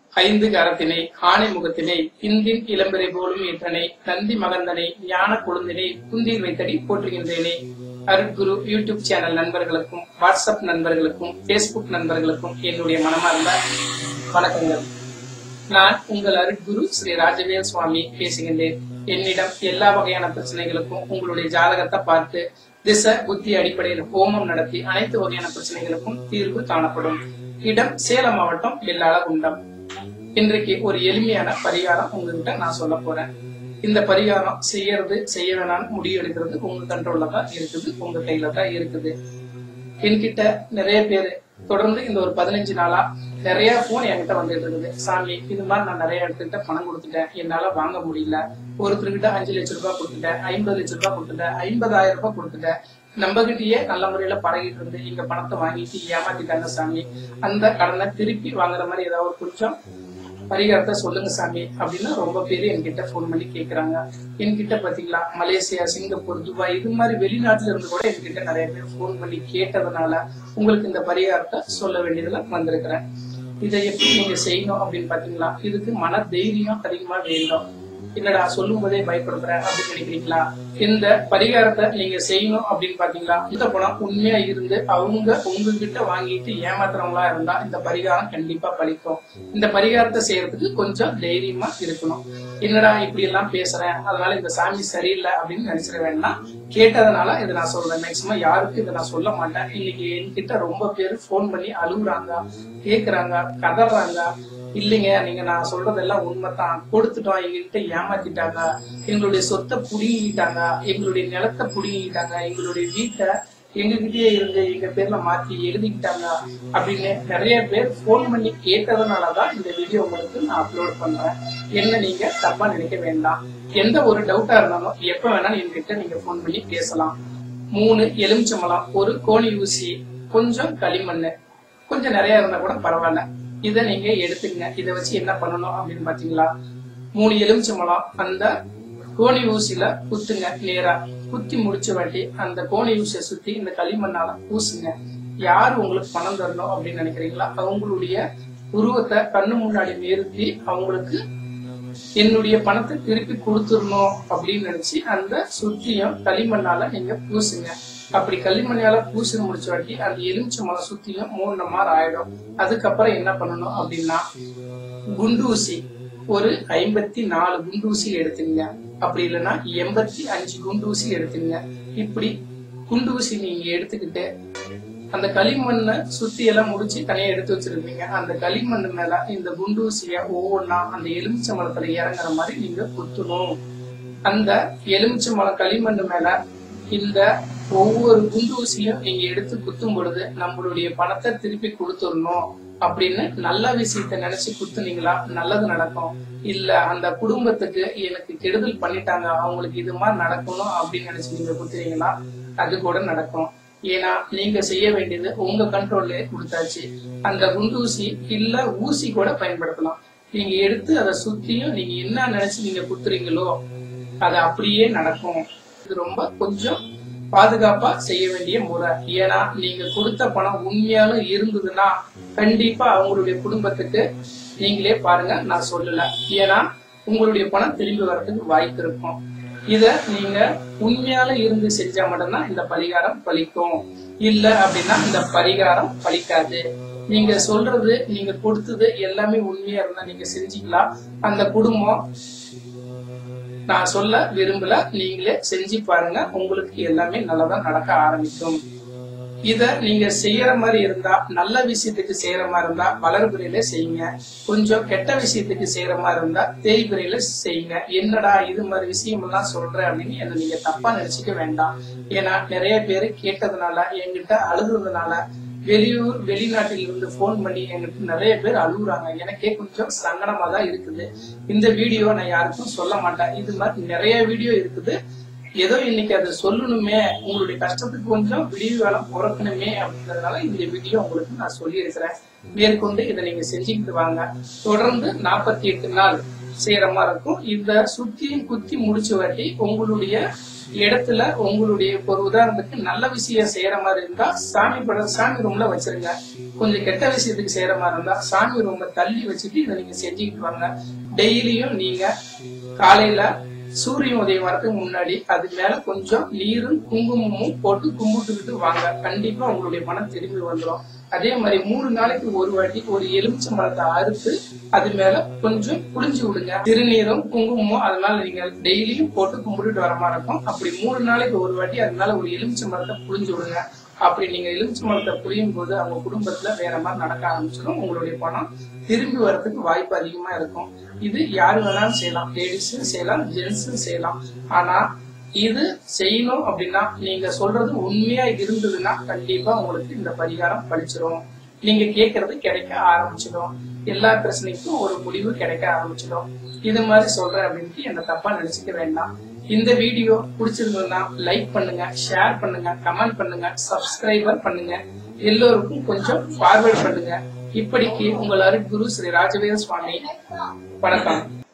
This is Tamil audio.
ஐந்து கரத்தினை ஆணை முகத்தினை இந்தின் இளம்பெறை போலும் ஏற்றனை நந்தி மகந்தனை ஞான கொழுந்தினை குந்தியில் வைத்தடி போற்றுகின்றேனே அருட்குரு யூடியூப் சேனல் நண்பர்களுக்கும் வாட்ஸ்அப் நண்பர்களுக்கும் பேஸ்புக் நண்பர்களுக்கும் என்னுடைய மனமார்ந்த வணக்கங்கள் நான் உங்கள் அருட்குரு ஸ்ரீ ராஜவேல் சுவாமி பேசுகின்றேன் என்னிடம் எல்லா வகையான பிரச்சனைகளுக்கும் உங்களுடைய ஜாதகத்தை பார்த்து திசை புத்தி அடிப்படையில் ஹோமம் நடத்தி அனைத்து வகையான பிரச்சனைகளுக்கும் தீர்வு காணப்படும் இடம் சேலம் மாவட்டம் வெள்ளாளகுண்டம் இன்றைக்கு ஒரு எளிமையான பரிகாரம் உங்ககிட்ட நான் சொல்ல போறேன் இந்த பரிகாரம் செய்யறது செய்ய வேணாம்னு முடிவு எடுக்கிறது உங்க கண்ட்ரோல்ல தான் இருக்குது உங்க கையில தான் இருக்குது என்கிட்ட நிறைய பேர் தொடர்ந்து இந்த ஒரு பதினஞ்சு நாளா நிறைய போன் என்கிட்ட வந்துட்டு இருக்குது சாமி இது மாதிரி நான் நிறைய இடத்துக்கிட்ட பணம் கொடுத்துட்டேன் என்னால வாங்க முடியல ஒருத்தர்கிட்ட அஞ்சு லட்சம் ரூபாய் கொடுத்துட்டேன் ஐம்பது லட்சம் ரூபாய் கொடுத்துட்டேன் ஐம்பதாயிரம் ரூபாய் கொடுத்துட்டேன் நம்ம கிட்டயே நல்ல முறையில பழகிட்டு இருந்து இங்க பணத்தை வாங்கிட்டு ஏமாத்திட்டாங்க சாமி அந்த கடனை திருப்பி வாங்குற மாதிரி ஏதாவது ஒரு கொஞ்சம் பரிகாரத்தை சொல்லுங்க சாமி அப்படின்னு ரொம்ப பேர் என்கிட்ட ஃபோன் பண்ணி கேக்குறாங்க என்கிட்ட பாத்தீங்களா மலேசியா சிங்கப்பூர் துபாய் இது மாதிரி வெளிநாட்டுல இருந்து கூட என்கிட்ட நிறைய பேர் ஃபோன் பண்ணி கேட்டதுனால உங்களுக்கு இந்த பரிகாரத்தை சொல்ல வேண்டியதுல வந்திருக்கிறேன் இதை எப்படி நீங்க செய்யணும் அப்படின்னு பாத்தீங்களா இதுக்கு மன தைரியம் அதிகமா வேண்டும் என்னடா சொல்லும் போதே பயப்படுறேன் அப்படின்னு நினைக்கிறீங்களா இந்த பரிகாரத்தை நீங்க செய்யணும் அப்படின்னு பாத்தீங்களா இந்த பணம் உண்மையா இருந்து அவங்க உங்ககிட்ட வாங்கிட்டு ஏமாத்துறவங்களா இருந்தா இந்த பரிகாரம் கண்டிப்பா பலிக்கும் இந்த பரிகாரத்தை செய்யறதுக்கு கொஞ்சம் தைரியமா இருக்கணும் என்னடா இப்படி எல்லாம் பேசுறேன் அதனால இந்த சாமி சரியில்லை அப்படின்னு நினைச்சிட வேண்டாம் கேட்டதுனால இதை நான் சொல்றேன் மேக்சிமம் யாருக்கும் இதை நான் சொல்ல மாட்டேன் இன்னைக்கு என்கிட்ட ரொம்ப பேர் ஃபோன் பண்ணி அழுகுறாங்க கேக்குறாங்க கதறாங்க இல்லைங்க நீங்க நான் சொல்றதெல்லாம் உண்மைதான் கொடுத்துட்டோம் எங்ககிட்ட ஏமாத்திட்டாங்க எங்களுடைய சொத்தை புடுங்கிட்டாங்க எங்களுடைய நிலத்தை புடுங்கிட்டாங்க எங்களுடைய வீட்டை எங்ககிட்டயே இருந்து எங்க பேர்ல மாத்தி எழுதிக்கிட்டாங்க அப்படின்னு நிறைய பேர் போன் பண்ணி கேட்டதுனாலதான் இந்த வீடியோ உங்களுக்கு நான் அப்லோட் பண்றேன் என்ன நீங்க தப்பா நினைக்க வேண்டாம் எந்த ஒரு டவுட்டா இருந்தாலும் எப்ப வேணாலும் என்கிட்ட நீங்க போன் பண்ணி பேசலாம் மூணு எலுமிச்சம்பழம் ஒரு கோழி ஊசி கொஞ்சம் களிமண் கொஞ்சம் நிறைய இருந்தா கூட பரவாயில்ல இதை நீங்க எடுத்துக்கங்க இதை வச்சு என்ன பண்ணணும் அப்படின்னு பாத்தீங்களா மூணு எலுமிச்சம்பழம் அந்த கோணி ஊசியில குத்துங்க நேரா குத்தி முடிச்ச வாட்டி அந்த கோணி ஊசியை சுத்தி இந்த களிமண்ணால பூசுங்க யார் உங்களுக்கு பணம் தரணும் அப்படின்னு நினைக்கிறீங்களா அவங்களுடைய உருவத்தை கண்ணு முன்னாடி நிறுத்தி அவங்களுக்கு என்னுடைய பணத்தை திருப்பி கொடுத்துடணும் அப்படின்னு நினைச்சு அந்த சுத்தியும் களிமண்ணால நீங்க பூசுங்க அப்படி களிமண்ணால பூசி முடிச்ச வாட்டி அந்த எலுமிச்சை மலை சுத்தியும் மூணு மாதிரி ஆயிடும் அதுக்கப்புறம் என்ன பண்ணணும் அப்படின்னா குண்டூசி ஒரு ஐம்பத்தி நாலு குண்டூசி எடுத்துங்க அப்படி இல்லைன்னா எண்பத்தி அஞ்சு குண்டூசி எடுத்துங்க இப்படி குண்டூசி நீங்க எடுத்துக்கிட்டு அந்த களிமண்ணை சுத்தி எல்லாம் முடிச்சு தனியா எடுத்து வச்சிருப்பீங்க அந்த களிமண் மேல இந்த குண்டூசிய ஒவ்வொன்னா அந்த எலுமிச்சை மரத்துல இறங்குற மாதிரி நீங்க குத்தணும் அந்த எலுமிச்சை மலை களிமண் மேல இந்த ஒவ்வொரு குண்டூசியும் நீங்க எடுத்து குத்தும் பொழுது நம்மளுடைய பணத்தை திருப்பி கொடுத்துடணும் அப்படின்னு நல்ல விஷயத்த நினைச்சு குத்துனீங்களா நல்லது நடக்கும் இல்ல அந்த குடும்பத்துக்கு எனக்கு கெடுதல் பண்ணிட்டாங்க அவங்களுக்கு இது மாதிரி நடக்கணும் அப்படின்னு நினைச்சு நீங்க குத்துறீங்களா அது கூட நடக்கும் ஏன்னா நீங்க செய்ய வேண்டியது உங்க கண்ட்ரோல்ல கொடுத்தாச்சு அந்த குண்டூசி இல்ல ஊசி கூட பயன்படுத்தலாம் நீங்க எடுத்து அதை சுத்தியும் நீங்க என்ன நினைச்சு நீங்க குத்துறீங்களோ அது அப்படியே நடக்கும் இது ரொம்ப கொஞ்சம் பாதுகாப்பா செய்ய வேண்டிய முறை ஏன்னா நீங்க கொடுத்த பணம் உண்மையாலும் இருந்ததுன்னா கண்டிப்பா அவங்களுடைய குடும்பத்துக்கு நீங்களே பாருங்க நான் சொல்லல ஏன்னா உங்களுடைய பணம் திரும்பி வர்றதுக்கு வாய்ப்பு இருக்கும் இத நீங்க உண்மையால இருந்து செஞ்சா மட்டும்தான் இந்த பரிகாரம் பலிக்கும் இல்ல அப்படின்னா இந்த பரிகாரம் பலிக்காது நீங்க சொல்றது நீங்க கொடுத்தது எல்லாமே உண்மையா இருந்தா நீங்க செஞ்சீங்களா அந்த குடும்பம் நான் சொல்ல விரும்பல நீங்களே செஞ்சு பாருங்க உங்களுக்கு எல்லாமே நல்லதா நடக்க ஆரம்பிக்கும் இத நீங்க செய்யற மாதிரி இருந்தா நல்ல விஷயத்துக்கு செய்யற மாதிரி இருந்தா வளர்பிறையில செய்யுங்க கொஞ்சம் கெட்ட விஷயத்துக்கு செய்யற மாதிரி இருந்தா தேய்பிறையில செய்யுங்க என்னடா இது மாதிரி விஷயம் எல்லாம் சொல்றேன் அப்படின்னு என்ன நீங்க தப்பா நினைச்சுக்க வேண்டாம் ஏன்னா நிறைய பேரு கேட்டதுனால என்கிட்ட அழுகுறதுனால வெளியூர் வெளிநாட்டில் இருந்து போன் பண்ணி எங்களுக்கு நிறைய பேர் அழுகுறாங்க எனக்கே கொஞ்சம் சங்கடமா தான் இருக்குது இந்த வீடியோ நான் யாருக்கும் சொல்ல மாட்டேன் இது மாதிரி நிறைய வீடியோ இருக்குது ஏதோ இன்னைக்கு அதை சொல்லணுமே உங்களுடைய கஷ்டத்துக்கு கொஞ்சம் விடிவு காலம் பிறக்கணுமே அப்படின்றதுனால இந்த வீடியோ உங்களுக்கு நான் சொல்லியிருக்கிறேன் மேற்கொண்டு இதை நீங்க செஞ்சுக்கிட்டு வாங்க தொடர்ந்து நாற்பத்தி எட்டு நாள் செய்யற மாதிரி இருக்கும் இந்த சுத்தியும் குத்தி முடிச்ச வாட்டி உங்களுடைய இடத்துல உங்களுடைய ஒரு உதாரணத்துக்கு நல்ல விஷயம் செய்யற மாதிரி இருந்தா சாமி படம் சாமி ரூம்ல வச்சிருங்க கொஞ்சம் கெட்ட விஷயத்துக்கு செய்யற மாதிரி இருந்தா சாமி ரூம்ல தள்ளி வச்சுட்டு இதை நீங்க செஞ்சுக்கிட்டு வாங்க டெய்லியும் நீங்க காலையில சூரியன் உதயம் வரதுக்கு முன்னாடி அது மேல கொஞ்சம் நீரும் குங்குமமும் போட்டு கும்பிட்டுக்கிட்டு வாங்க கண்டிப்பா உங்களுடைய மனம் திரும்பி வந்துடும் அதே மாதிரி மூணு நாளைக்கு ஒரு வாட்டி ஒரு எலுமிச்சை மரத்தை அறுத்து அது மேல கொஞ்சம் புளிஞ்சு விடுங்க திருநீரும் குங்குமமும் அது மேல நீங்க டெய்லியும் போட்டு கும்பிட்டுட்டு வர மாதிரி இருக்கும் அப்படி மூணு நாளைக்கு ஒரு வாட்டி அது மேல ஒரு எலுமிச்சை மரத்தை புளிஞ்சு விடுங்க அப்படி நீங்க எலுமிச்சை மரத்தை புளியும் போது அவங்க குடும்பத்துல வேற மாதிரி நடக்க ஆரம்பிச்சிடும் உங்களுடைய பணம் திரும்பி வர்றதுக்கு வாய்ப்பு அதிகமா இருக்கும் இது யாரு வேணாலும் செய்யலாம் லேடிஸும் செய்யலாம் ஜென்ஸும் செய்யலாம் ஆனா இது செய்யணும் அப்படின்னா நீங்க சொல்றது உண்மையா இருந்ததுன்னா கண்டிப்பா உங்களுக்கு இந்த பரிகாரம் பழிச்சிரும் நீங்க கேட்கறது கிடைக்க ஆரம்பிச்சிடும் எல்லா பிரச்சனைக்கும் ஒரு முடிவு கிடைக்க ஆரம்பிச்சிடும் இது மாதிரி சொல்றேன் அப்படின்ட்டு என்ன தப்பா நினைச்சுக்க வேண்டாம் இந்த வீடியோ பிடிச்சிருந்ததுன்னா லைக் பண்ணுங்க ஷேர் பண்ணுங்க கமெண்ட் பண்ணுங்க சப்ஸ்கிரைபர் பண்ணுங்க எல்லோருக்கும் கொஞ்சம் ஃபார்வர்ட் பண்ணுங்க இப்படிக்கு உங்கள் அருட்குரு ஸ்ரீ ராஜவேத சுவாமி வணக்கம்